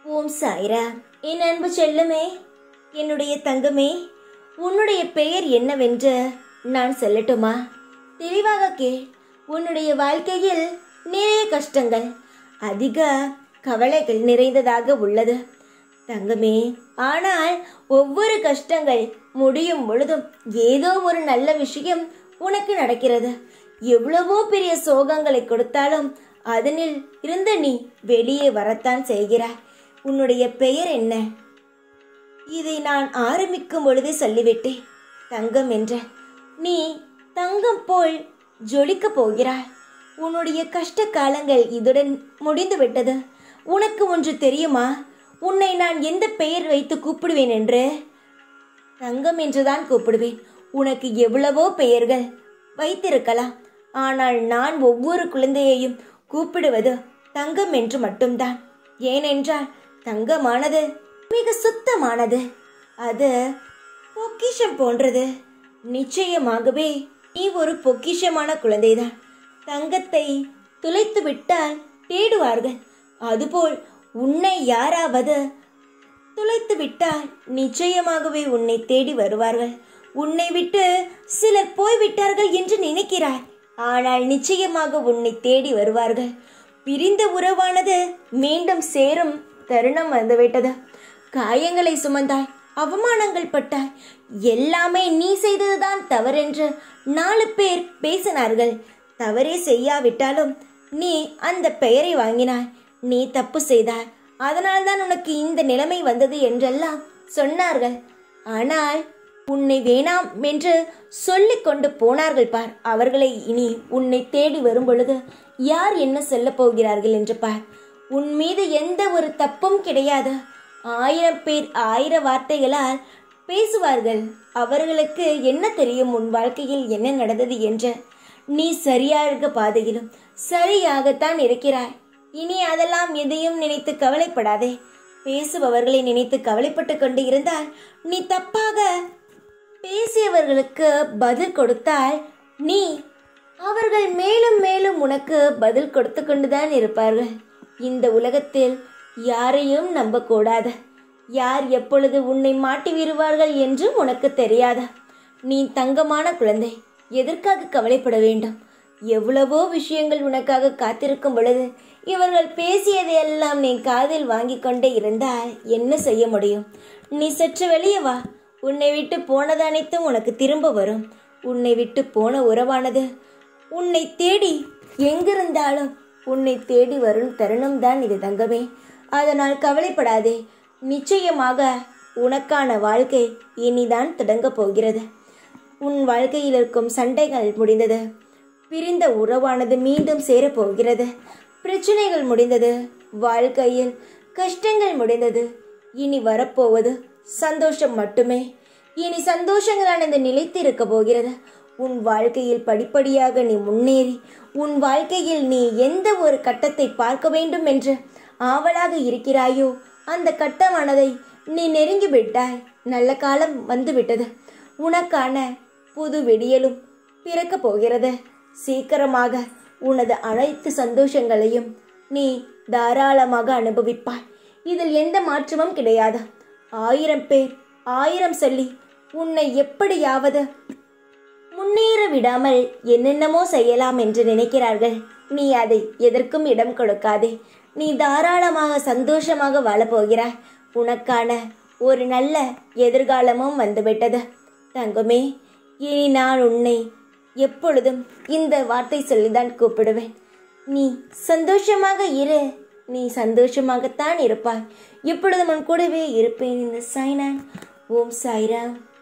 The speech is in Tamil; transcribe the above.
ஓம் சாய்ரா என் அன்பு செல்லமே என்னுடைய தங்கமே உன்னுடைய பெயர் என்னவென்று நான் சொல்லட்டுமா தெளிவாக கேள் உன்னுடைய வாழ்க்கையில் நிறைய கஷ்டங்கள் அதிக கவலைகள் நிறைந்ததாக உள்ளது தங்கமே ஆனால் ஒவ்வொரு கஷ்டங்கள் முடியும் பொழுதும் ஏதோ ஒரு நல்ல விஷயம் உனக்கு நடக்கிறது எவ்வளவோ பெரிய சோகங்களை கொடுத்தாலும் அதனில் இருந்து நீ வெளியே வரத்தான் செய்கிறாய் உன்னுடைய பெயர் என்ன இதை நான் ஆரம்பிக்கும் பொழுதே சொல்லிவிட்டேன் தங்கம் என்ற நீ தங்கம் போல் ஜொலிக்கப் போகிறாய் உன்னுடைய கஷ்ட காலங்கள் இதுடன் முடிந்து விட்டது உனக்கு ஒன்று தெரியுமா உன்னை நான் எந்த பெயர் வைத்து கூப்பிடுவேன் என்று தங்கம் என்றுதான் கூப்பிடுவேன் உனக்கு எவ்வளவோ பெயர்கள் வைத்திருக்கலாம் ஆனால் நான் ஒவ்வொரு குழந்தையையும் கூப்பிடுவது தங்கம் என்று மட்டும்தான் ஏனென்றால் தங்கமானது மிக சுத்தமானது அது பொக்கிஷம் போன்றது நிச்சயமாகவே நீ ஒரு பொக்கிஷமான குழந்தைதான் தங்கத்தை துளைத்து விட்டால் தேடுவார்கள் அதுபோல் உன்னை யாராவது துளைத்து விட்டால் நிச்சயமாகவே உன்னை தேடி வருவார்கள் உன்னை விட்டு சிலர் போய்விட்டார்கள் என்று நினைக்கிறாய் ஆனால் நிச்சயமாக உன்னை தேடி வருவார்கள் பிரிந்த உறவானது மீண்டும் சேரும் தருணம் வந்துவிட்டது காயங்களை சுமந்தாய் அவமானங்கள் பட்டாய் எல்லாமே நீ செய்ததுதான் தவறென்று நாலு பேர் பேசினார்கள் தவறே செய்யாவிட்டாலும் நீ அந்த பெயரை வாங்கினாய் நீ தப்பு செய்தாய் அதனால்தான் உனக்கு இந்த நிலைமை வந்தது என்றெல்லாம் சொன்னார்கள் ஆனால் உன்னை வேணாம் என்று சொல்லிக் கொண்டு போனார்கள் பார் அவர்களை இனி உன்னை தேடி வரும் பொழுது யார் என்ன சொல்லப் போகிறார்கள் என்று பார் உன் மீது எந்த ஒரு தப்பும் கிடையாது ஆயிரம் பேர் ஆயிரம் வார்த்தைகளால் பேசுவார்கள் அவர்களுக்கு என்ன தெரியும் உன் வாழ்க்கையில் என்ன நடந்தது என்று நீ சரியாக பாதையிலும் சரியாகத்தான் இருக்கிறாய் இனி அதெல்லாம் எதையும் நினைத்து கவலைப்படாதே பேசுபவர்களை நினைத்து கவலைப்பட்டு கொண்டு இருந்தால் நீ தப்பாக பேசியவர்களுக்கு பதில் கொடுத்தால் நீ அவர்கள் மேலும் மேலும் உனக்கு பதில் கொடுத்து கொண்டுதான் இருப்பார்கள் இந்த உலகத்தில் யாரையும் நம்பக்கூடாது யார் எப்பொழுது உன்னை மாட்டி விடுவார்கள் என்று உனக்கு தெரியாதா நீ தங்கமான குழந்தை எதற்காக கவலைப்பட வேண்டும் எவ்வளவோ விஷயங்கள் உனக்காக காத்திருக்கும் பொழுது இவர்கள் பேசியதையெல்லாம் நீ காதில் வாங்கி கொண்டே இருந்தால் என்ன செய்ய முடியும் நீ சற்று வெளியே வா உன்னை விட்டு போனது அனைத்தும் உனக்கு திரும்ப வரும் உன்னை விட்டு போன உறவானது உன்னை தேடி எங்கிருந்தாலும் உன்னை தேடி வரும் தருணம் தான் இது தங்கமே அதனால் கவலைப்படாதே நிச்சயமாக உனக்கான வாழ்க்கை இனிதான் தொடங்கப் போகிறது உன் வாழ்க்கையில் இருக்கும் சண்டைகள் முடிந்தது பிரிந்த உறவானது மீண்டும் சேரப்போகிறது பிரச்சனைகள் முடிந்தது வாழ்க்கையில் கஷ்டங்கள் முடிந்தது இனி வரப்போவது சந்தோஷம் மட்டுமே இனி சந்தோஷங்களானது நிலைத்து இருக்க போகிறது உன் வாழ்க்கையில் படிப்படியாக நீ முன்னேறி உன் வாழ்க்கையில் நீ எந்த ஒரு கட்டத்தை பார்க்க வேண்டும் என்று ஆவலாக இருக்கிறாயோ அந்த கட்டமானதை நீ நெருங்கி விட்டாய் நல்ல காலம் வந்துவிட்டது உனக்கான புது விடியலும் பிறக்கப் போகிறது சீக்கிரமாக உனது அனைத்து சந்தோஷங்களையும் நீ தாராளமாக அனுபவிப்பாய் இதில் எந்த மாற்றமும் கிடையாது ஆயிரம் பேர் ஆயிரம் சொல்லி உன்னை எப்படியாவது முன்னேற விடாமல் என்னென்னமோ செய்யலாம் என்று நினைக்கிறார்கள் நீ அதை எதற்கும் இடம் கொடுக்காதே நீ தாராளமாக சந்தோஷமாக வாழப்போகிறாய் உனக்கான ஒரு நல்ல எதிர்காலமும் வந்துவிட்டது தங்கமே இனி நான் உன்னை எப்பொழுதும் இந்த வார்த்தை சொல்லிதான் கூப்பிடுவேன் நீ சந்தோஷமாக இரு நீ சந்தோஷமாகத்தான் இருப்பாய் எப்பொழுதும் உன் கூடவே இருப்பேன் இந்த சாய்னான் ஓம் சாய்ராம்